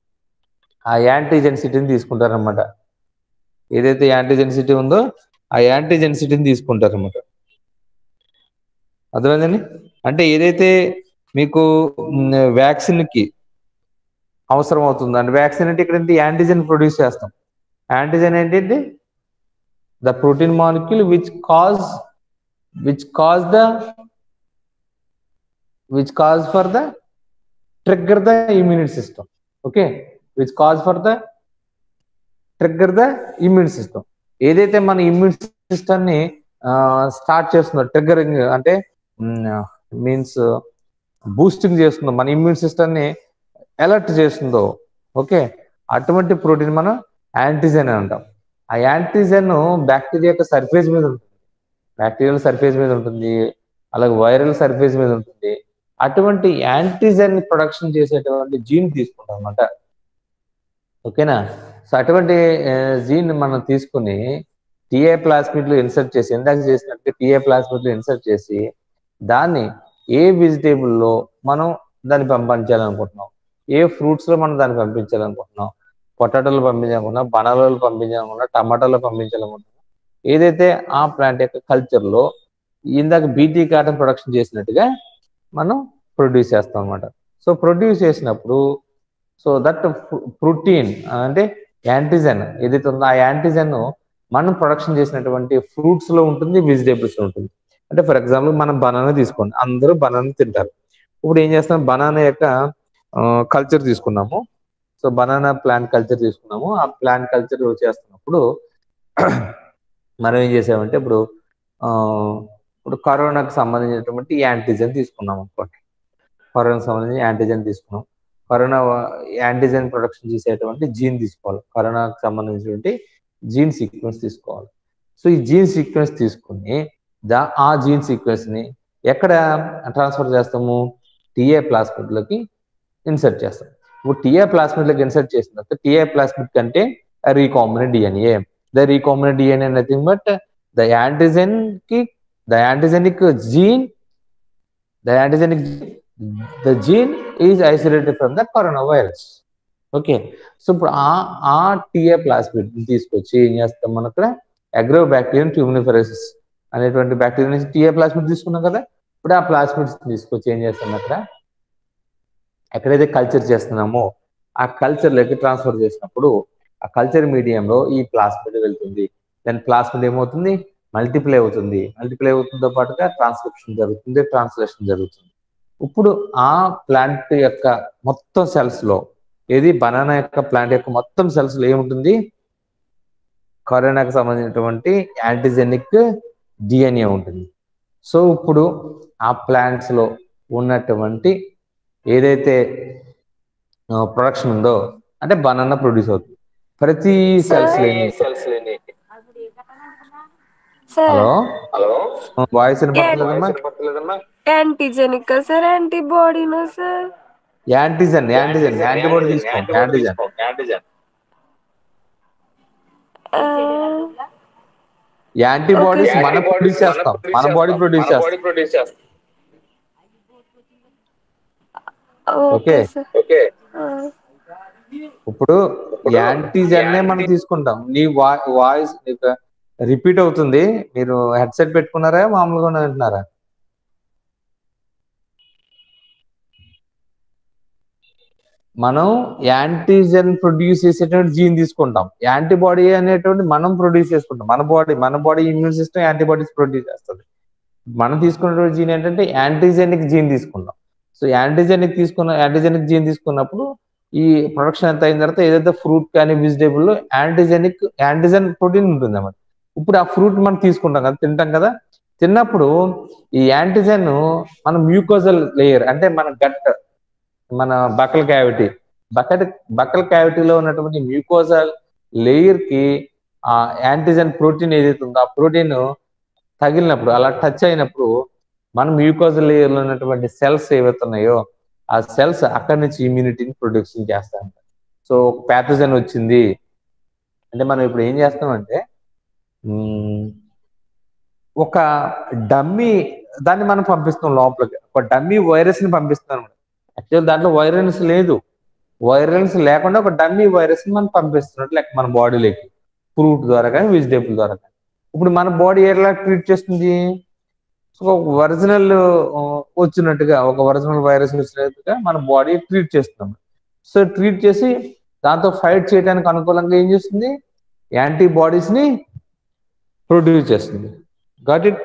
Speaker 2: ఆ యాంటీజెన్సిటీని తీసుకుంటారనమాట ఏదైతే యాంటీజెన్సిటీ ఉందో ఆ యాంటీజెన్సిటీని తీసుకుంటారనమాట అర్థమైందండి అంటే ఏదైతే మీకు వ్యాక్సిన్ కి అవసరం అవుతుంది అంటే వ్యాక్సిన్ అంటే ఇక్కడ యాంటీజెన్ ప్రొడ్యూస్ చేస్తాం యాంటీజెన్ ఏంటంటే the protein molecule which cause which cause the which cause for the trigger the immunity system okay which cause for the trigger the immune system ఏదైతే మన ఇమ్యూన్ సిస్టమ్ ని స్టార్ట్ చేస్తుందో ట్రిగ్గరింగ్ అంటే మీన్స్ బూస్టింగ్ చేస్తుందో మన ఇమ్యూన్ సిస్టమ్ ని అలర్ట్ చేస్తుందో ఓకే అటువంటి ప్రోటీన్ మనం యాంటీజెన్ అని అంటాం ఆ యాంటీజెన్ బ్యాక్టీరియా యొక్క సర్ఫేస్ మీద ఉంటుంది బ్యాక్టీరియల్ సర్ఫేస్ మీద ఉంటుంది అలాగే వైరల్ సర్ఫేస్ మీద ఉంటుంది అటువంటి యాంటీజెన్ ప్రొడక్షన్ చేసేటువంటి జీన్ తీసుకుంటాం అనమాట ఓకేనా సో అటువంటి జీన్ మనం తీసుకుని టీఏ ప్లాస్మిడ్ లో ఇన్సర్ట్ చేసి ఇందాక చేసినట్టు టీఏ ప్లాస్మిడ్ లో ఇన్సర్ట్ చేసి దాన్ని ఏ వెజిటేబుల్ లో మనం దాన్ని పంపించాలనుకుంటున్నాం ఏ ఫ్రూట్స్ లో మనం దాన్ని పంపించాలనుకుంటున్నాం పొటాటోలు పంపించాలనుకున్నా బనానాలు పంపించాలనుకున్నా టమాటాలు పంపించాలనుకుంటున్నాం ఏదైతే ఆ ప్లాంట్ యొక్క కల్చర్ లో ఇందాక బీటీ కాటన్ ప్రొడక్షన్ చేసినట్టుగా మనం ప్రొడ్యూస్ చేస్తాం అనమాట సో ప్రొడ్యూస్ చేసినప్పుడు సో దట్ ప్రోటీన్ అంటే యాంటీజెన్ ఏదైతే ఉందో ఆ యాంటీజెన్ మనం ప్రొడక్షన్ చేసినటువంటి ఫ్రూట్స్ లో ఉంటుంది వెజిటేబుల్స్ లో ఉంటుంది అంటే ఫర్ ఎగ్జాంపుల్ మనం బనానా తీసుకోండి అందరూ బనానా తింటారు ఇప్పుడు ఏం చేస్తాం బనానా యొక్క కల్చర్ తీసుకున్నాము సో బనానా ప్లాంట్ కల్చర్ తీసుకున్నాము ఆ ప్లాంట్ కల్చర్ చేస్తున్నప్పుడు మనం ఏం చేసామంటే ఇప్పుడు ఇప్పుడు కరోనాకు సంబంధించినటువంటి యాంటీజెన్ తీసుకున్నాం అనుకోండి కరోనాకు సంబంధించి యాంటీజెన్ తీసుకున్నాం కరోనా యాంటీజెన్ ప్రొడక్షన్ చేసేటువంటి జీన్ తీసుకోవాలి కరోనాకు సంబంధించినటువంటి జీన్ సీక్వెన్స్ తీసుకోవాలి సో ఈ జీన్ సీక్వెన్స్ తీసుకుని దా ఆ జీన్ సీక్వెన్స్ ని ఎక్కడ ట్రాన్స్ఫర్ చేస్తాము టీఏ ప్లాస్మిడ్లోకి ఇన్సర్ట్ చేస్తాం ఇప్పుడు టీఏ ప్లాస్మిడ్లోకి ఇన్సర్ట్ చేసిన తర్వాత టీఏ ప్లాస్మిడ్ కంటే recombinant DNA the recombinant DNA nothing but the antigen కి the antigenic gene the antigenic the gene is isolated from the corona virus okay so ఇప్పుడు ఆ ఆ టీఏ ప్లాస్మిడ్ తీసుకొచ్చి ఏం చేస్తాం మనం అక్కడ అగ్రో బ్యాక్టీరియం ట్యూమినిఫెరసిస్ అనేటువంటి బ్యాక్టీరియా నుంచి టీఏ ప్లాస్మిడ్ తీసుకున్నాం కదా ఇప్పుడు ఆ ప్లాస్మిడ్స్ తీసుకొచ్చి ఏం చేస్తాం అక్కడ ఎక్కడైతే కల్చర్ చేస్తున్నామో ఆ కల్చర్లోకి ట్రాన్స్ఫర్ చేసినప్పుడు ఆ కల్చర్ మీడియంలో ఈ ప్లాస్మిడ్ వెళ్తుంది దాని ప్లాస్మిడ్ ఏమవుతుంది మల్టిప్లై అవుతుంది మల్టిప్లై అవుతుందో పాటుగా ట్రాన్స్క్రిప్షన్ జరుగుతుంది ట్రాన్స్లేషన్ జరుగుతుంది ఇప్పుడు ఆ ప్లాంట్ యొక్క మొత్తం సెల్స్ లో ఏది బనానా యొక్క ప్లాంట్ యొక్క మొత్తం సెల్స్ లో ఏముంటుంది కరోనాకు సంబంధించినటువంటి యాంటీజెనిక్ డిఎన్ఏ ఉంటుంది సో ఇప్పుడు ఆ ప్లాంట్స్ లో ఉన్నటువంటి ఏదైతే ప్రొడక్షన్ ఉందో అంటే బనానా ప్రొడ్యూస్ అవుతుంది ప్రతి సెల్స్ లేని
Speaker 4: సార్
Speaker 2: హలో హలో వాయిస్ వినపడలేదమ్మా
Speaker 4: యాంటీజెనిక్ సార్ యాంటీబాడీనా సార్
Speaker 2: యాంటీజెన్ యాంటీజెన్ యాంటీబాడీ తీసుకో యాంటీజెన్ యాంటీబాడీస్
Speaker 4: Okay.
Speaker 2: మనం ప్రొడ్యూస్ చేస్తాం మన బాడీ ప్రొడ్యూస్ చేస్తాం
Speaker 4: ఓకే
Speaker 2: Okay.
Speaker 4: సార్
Speaker 2: ఇప్పుడు యాంటీజెన్ మనం తీసుకుంటాం నీ వాయిస్ నీకు రిపీట్ అవుతుంది మీరు హెడ్సెట్ పెట్టుకున్నారా మామూలుగా వింటున్నారా మనం యాంటీజెన్ ప్రొడ్యూస్ చేసేటువంటి జీన్ తీసుకుంటాం యాంటీబాడీ అనేటువంటి మనం ప్రొడ్యూస్ చేసుకుంటాం మన బాడీ మన body immune system antibodies produce చేస్తుంది మనం తీసుకున్నటువంటి జీన్ ఏంటంటే యాంటీజెనిక్ జీన్ తీసుకుంటాం సో యాంటీజెనిక్ తీసుకున్న యాంటీజెనిక్ జీన్ తీసుకున్నప్పుడు ఈ ప్రొడక్షన్ ఎంత అయిన తర్వాత ఏదైతే ఫ్రూట్ కానీ వెజిటేబుల్ లో యాంటీజెనిక్ యాంటీజెన్ ప్రోటీన్ ఉంటుంది అన్నమాట ఇప్పుడు ఆ ఫ్రూట్ మనం తీసుకుంటాం కదా తింటాం కదా తిన్నప్పుడు ఈ యాంటీజెన్ మన మ్యూకోజల్ లేయర్ అంటే మన గట్ మన బకల్ క్యావిటీ బకెట్ బకల్ క్యావిటీలో ఉన్నటువంటి మ్యూకోజల్ లేయర్ కి ఆ యాంటీజెన్ ప్రోటీన్ ఏదైతే ఉందో ఆ ప్రోటీన్ తగిలినప్పుడు అలా టచ్ అయినప్పుడు మన మ్యూకోజల్ లేయర్ లో ఉన్నటువంటి సెల్స్ ఏవైతే ఉన్నాయో ఆ సెల్స్ అక్కడి నుంచి ఇమ్యూనిటీని ప్రొడ్యూక్షన్ చేస్తాయంట సో ఒక ప్యాథోజన్ వచ్చింది అంటే మనం ఇప్పుడు ఏం చేస్తామంటే మ్మ్, ఒక డమ్మీ దాన్ని మనం పంపిస్తాం లోపలికి ఒక డమ్మీ వైరస్ ని పంపిస్తాం యాక్చువల్ దాంట్లో వైరల్స్ లేదు వైరల్స్ లేకుండా ఒక డమ్మీ వైరస్ ని మనం పంపిస్తున్నట్టు లెక్క మన బాడీలోకి ఫ్రూట్ ద్వారా కానీ వెజిటేబుల్ ద్వారా కానీ ఇప్పుడు మన బాడీ ఎలా ట్రీట్ చేస్తుంది సో ఒక ఒరిజినల్ వచ్చినట్టుగా ఒక ఒరిజినల్ వైరస్ వచ్చినట్టుగా మన బాడీ ట్రీట్ చేస్తున్నాం సో ట్రీట్ చేసి దాంతో ఫైట్ చేయడానికి అనుకూలంగా ఏం చేస్తుంది యాంటీబాడీస్ ని ప్రొడ్యూస్ చేస్తుంది got it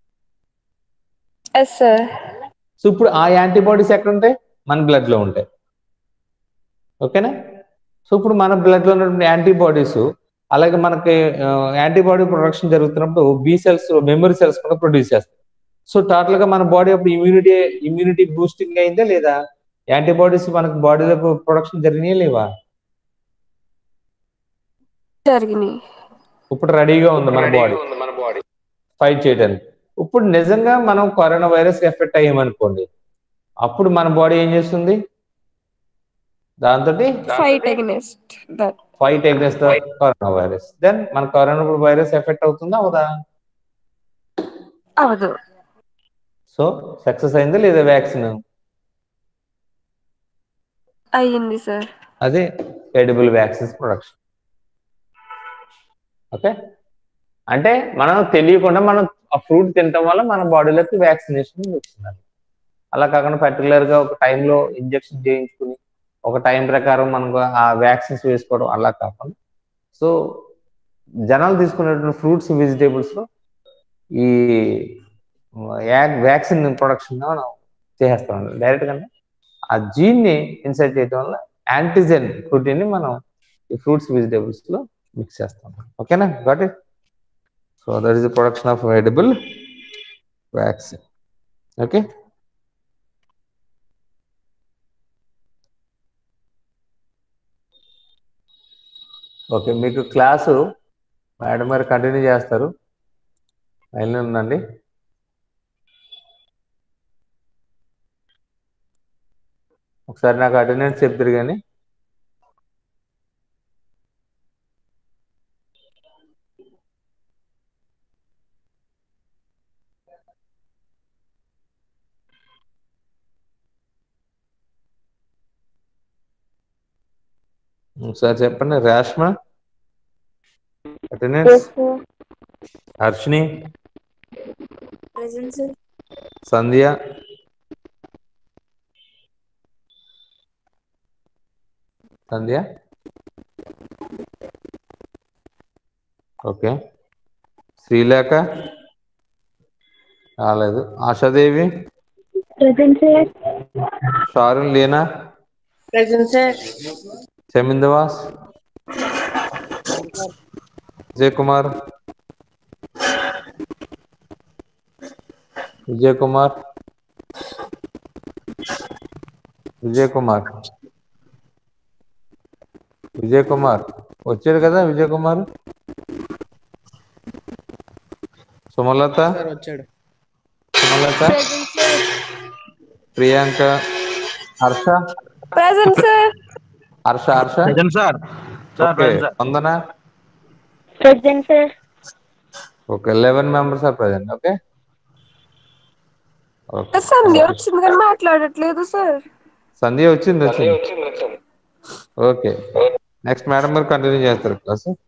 Speaker 4: yes sir
Speaker 2: so ఇప్పుడు ఆ యాంటీబాడీస్ ఎక్కడ ఉంటాయి మన బ్లడ్ లో ఉంటాయి ఓకేనా సో ఇప్పుడు మన బ్లడ్ లో ఉన్నటువంటి యాంటీబాడీస్ అలాగే మనకి యాంటీబాడీ ప్రొడక్షన్ జరుగుతున్నప్పుడు బి సెల్స్ మెమరీ సెల్స్ కూడా ప్రొడ్యూస్ చేస్తాయి సో టోటల్ గా మన బాడీ అప్పుడు ఇమ్యూనిటీ ఇమ్యూనిటీ బూస్టింగ్ అయిందా లేదా యాంటీబాడీస్ మనకి బాడీలో ప్రొడక్షన్ జరిగినాయా లేవా
Speaker 4: జరిగినాయి
Speaker 2: ఇప్పుడు రెడీగా ఉంది మన బాడీ ఫైట్ చేయడానికి ఇప్పుడు నిజంగా మనం కరోనా వైరస్ ఎఫెక్ట్ అయ్యామనుకోండి అప్పుడు మన బాడీ ఏం చేస్తుంది దాంతో
Speaker 4: fight against that
Speaker 2: fight against the corona virus then మన కరోనా వైరస్ ఎఫెక్ట్ అవుతుందా అవుదా
Speaker 4: అవదు
Speaker 2: సో సక్సెస్ అయిందా లేదా వ్యాక్సిన్
Speaker 4: అయ్యింది సార్
Speaker 2: అదే ఎడిబుల్ వ్యాక్సిన్స్ ప్రొడక్షన్ ఓకే అంటే మనం తెలియకుండా మనం ఆ ఫ్రూట్ తినటం వల్ల మన బాడీలోకి వ్యాక్సినేషన్ వస్తున్నారు అలా కాకుండా పర్టికులర్ గా ఒక టైంలో ఇంజెక్షన్ చేయించుకుని ఒక టైం ప్రకారం మనకు ఆ వ్యాక్సిన్స్ వేసుకోవడం అలా కాకుండా సో జనాలు తీసుకునేటువంటి ఫ్రూట్స్ వెజిటేబుల్స్ లో ఈ వ్యాక్సిన్ ప్రొడక్షన్ మనం చేసేస్తాం డైరెక్ట్ గా ఆ జీన్ ని ఇన్సర్ట్ చేయడం వల్ల యాంటీజెన్ ప్రోటీన్ ని మనం ఈ ఫ్రూట్స్ వెజిటేబుల్స్ లో మిక్స్ చేస్తాం ఓకేనా got it so that is the production of edible vaccine okay okay మీకు క్లాసు మేడం గారు కంటిన్యూ చేస్తారు లైన్లో ఉందండి ఒకసారి నాకు అటెండెన్స్ చెప్తారు కానీ ఒకసారి చెప్పండి Reshma attendance Harshini
Speaker 3: present sir
Speaker 2: Sandhya Sandhya okay Srilekha రాలేదు Ashadevi
Speaker 5: present sir
Speaker 2: Sharon Leena
Speaker 6: present sir
Speaker 2: Chaminda Vaas Vijay Kumar Vijay Kumar Vijay Kumar Vijay Kumar వచ్చాడు కదా విజయ్ కుమార్ సుమలత
Speaker 6: సార్ వచ్చాడు
Speaker 2: Sumalatha
Speaker 4: present sir
Speaker 2: Priyanka Harsha
Speaker 4: present sir
Speaker 2: Harsha Harsha
Speaker 7: present sir sir
Speaker 2: okay
Speaker 7: present sir
Speaker 2: Vandana
Speaker 5: present sir
Speaker 2: okay eleven members are present okay okay
Speaker 4: Sandhya వచ్చింది కానీ మాట్లాడట్లేదు సార్
Speaker 2: సంధ్య వచ్చింది వచ్చింది ఓకే నెక్స్ట్ మేడం గారు కంటిన్యూ చేస్తారు క్లాస్